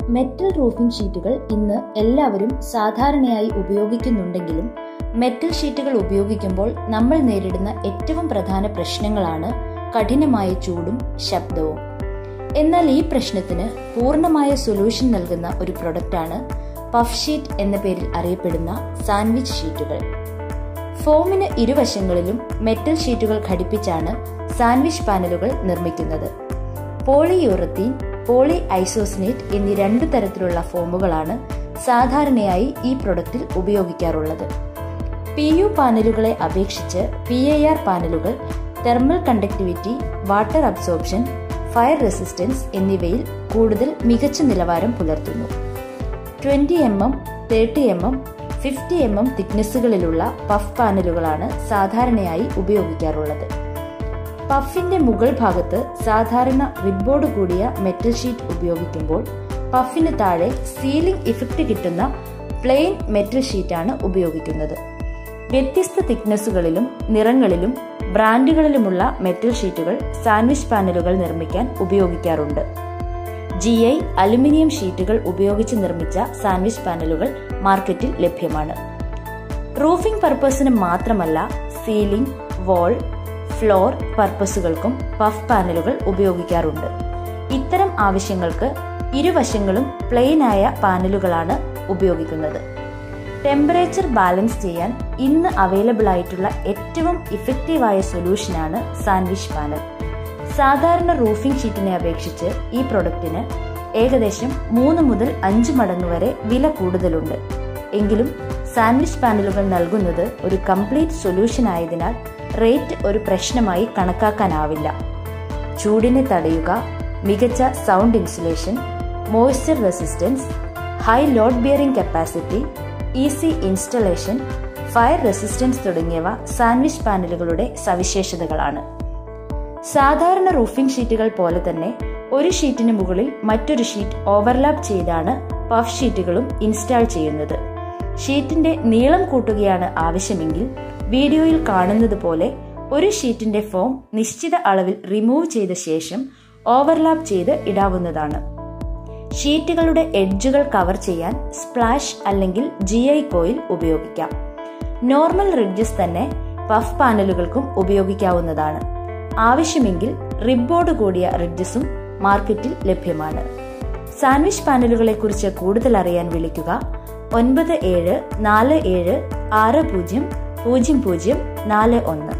metal roofing ഷീറ്റുകൾ ഇന്ന് എല്ലാവരും സാധാരണയായി ഉപയോഗിക്കുന്നുണ്ടെങ്കിലും മെറ്റൽ ഷീറ്റുകൾ ഉപയോഗിക്കുമ്പോൾ നമ്മൾ നേരിടുന്ന ഏറ്റവും പ്രധാന പ്രശ്നങ്ങളാണ് കഠിനമായ ചൂടും ശബ്ദവും എന്നാൽ ഈ പ്രശ്നത്തിന് പൂർണ്ണമായ സൊല്യൂഷൻ നൽകുന്ന ഒരു പ്രൊഡക്റ്റാണ് പഫ് ഷീറ്റ് എന്ന പേരിൽ അറിയപ്പെടുന്ന സാൻഡ്വിച്ച് ഷീറ്റുകൾ ഫോമിന് ഇരുവശങ്ങളിലും മെറ്റൽ ഷീറ്റുകൾ ഘടിപ്പിച്ചാണ് സാൻഡ്വിച്ച് പാനലുകൾ നിർമ്മിക്കുന്നത് പോളിയൂറത്തീൻ പോളി ഐസോസിനേറ്റ് എന്നീ രണ്ടു തരത്തിലുള്ള ഫോമുകളാണ് സാധാരണയായി ഈ പ്രൊഡക്റ്റിൽ ഉപയോഗിക്കാറുള്ളത് പി യു പാനലുകളെ അപേക്ഷിച്ച് പി ഐ ആർ പാനലുകൾ thermal conductivity water absorption fire resistance എന്നിവയിൽ കൂടുതൽ മികച്ച നിലവാരം പുലർത്തുന്നു twenty M M thirty M M fifty M M തിക്നെസ്സുകളിലുള്ള പഫ് പാനലുകളാണ് സാധാരണയായി ഉപയോഗിക്കാറുള്ളത് പഫിന്റെ മുകൾ ഭാഗത്ത് സാധാരണ റിബോർഡ് കൂടിയ മെറ്റൽ ഷീറ്റ് ഉപയോഗിക്കുമ്പോൾ പഫിന് താഴെ സീലിംഗ് ഇഫക്റ്റ് കിട്ടുന്ന പ്ലെയിൻ മെറ്റൽ ഷീറ്റാണ് ഉപയോഗിക്കുന്നത് വ്യത്യസ്ത തിക്നെസ്സുകളിലും നിറങ്ങളിലും ബ്രാൻഡുകളിലുമുള്ള മെറ്റൽ ഷീറ്റുകൾ സാൻഡ്വിച്ച് പാനലുകൾ നിർമ്മിക്കാൻ ഉപയോഗിക്കാറുണ്ട് ജി ഐ അലുമിനിയം ഷീറ്റുകൾ ഉപയോഗിച്ച് നിർമ്മിച്ച സാൻഡ്വിച്ച് പാനലുകൾ മാർക്കറ്റിൽ ലഭ്യമാണ് റൂഫിംഗ് പർപ്പസിന് മാത്രമല്ല സീലിംഗ് വാൾ ഫ്ലോർ പർപ്പസുകൾക്കും പഫ് പാനലുകൾ ഉപയോഗിക്കാറുണ്ട് ഇത്തരം ആവശ്യങ്ങൾക്ക് ഇരുവശങ്ങളും പ്ലെയിനായ പാനലുകളാണ് ഉപയോഗിക്കുന്നത് ടെമ്പറേച്ചർ ബാലൻസ് ചെയ്യാൻ ഇന്ന് അവൈലബിൾ ആയിട്ടുള്ള ഏറ്റവും ഇഫക്റ്റീവായ സൊല്യൂഷനാണ് സാൻഡ്വിച്ച് പാനൽ സാധാരണ റൂഫിംഗ് ഷീറ്റിനെ അപേക്ഷിച്ച് ഈ പ്രൊഡക്റ്റിന് ഏകദേശം മൂന്ന് മുതൽ അഞ്ച് മടങ്ങ് വരെ വില കൂടുതലുണ്ട് എങ്കിലും സാൻഡ്വിച്ച് പാനലുകൾ നൽകുന്നത് ഒരു കംപ്ലീറ്റ് സൊല്യൂഷൻ ആയതിനാൽ റേറ്റ് ഒരു പ്രശ്നമായി കണക്കാക്കാനാവില്ല ചൂടിനെ തടയുക മികച്ച sound insulation moisture resistance high load bearing capacity easy installation fire resistance തുടങ്ങിയവ സാൻഡ്വിച്ച് പാനലുകളുടെ സവിശേഷതകളാണ് സാധാരണ റൂഫിംഗ് ഷീറ്റുകൾ പോലെ തന്നെ ഒരു ഷീറ്റിന് മുകളിൽ മറ്റൊരു ഷീറ്റ് ഓവർലാപ്പ് ചെയ്താണ് പഫ് ഷീറ്റുകളും ഇൻസ്റ്റാൾ ചെയ്യുന്നത് ഷീറ്റിന്റെ നീളം കൂട്ടുകയാണ് ആവശ്യമെങ്കിൽ വീഡിയോയിൽ കാണുന്നത് പോലെ ഒരു ഷീറ്റിന്റെ ഫോം നിശ്ചിത അളവിൽ റിമൂവ് ചെയ്ത ശേഷം ഓവർലാപ്പ് ചെയ്ത് ഇടാവുന്നതാണ് ഷീറ്റുകളുടെ എഡ്ജുകൾ കവർ ചെയ്യാൻ സ്പ്ലാഷ് അല്ലെങ്കിൽ ജി ഐ കോയിൽ ഉപയോഗിക്കാം നോർമൽ റിഡ്ജസ് തന്നെ പഫ് പാനലുകൾക്കും ഉപയോഗിക്കാവുന്നതാണ് ആവശ്യമെങ്കിൽ റിബോർഡ് കൂടിയ റിഡ്ജസും മാർക്കറ്റിൽ ലഭ്യമാണ് സാൻഡ്വിച്ച് പാനലുകളെ കുറിച്ച് കൂടുതൽ അറിയാൻ വിളിക്കുക ഒൻപത് ഏഴ് നാല് ഏഴ് ആറ് പൂജ്യം പൂജ്യം പൂജ്യം നാല് ഒന്ന്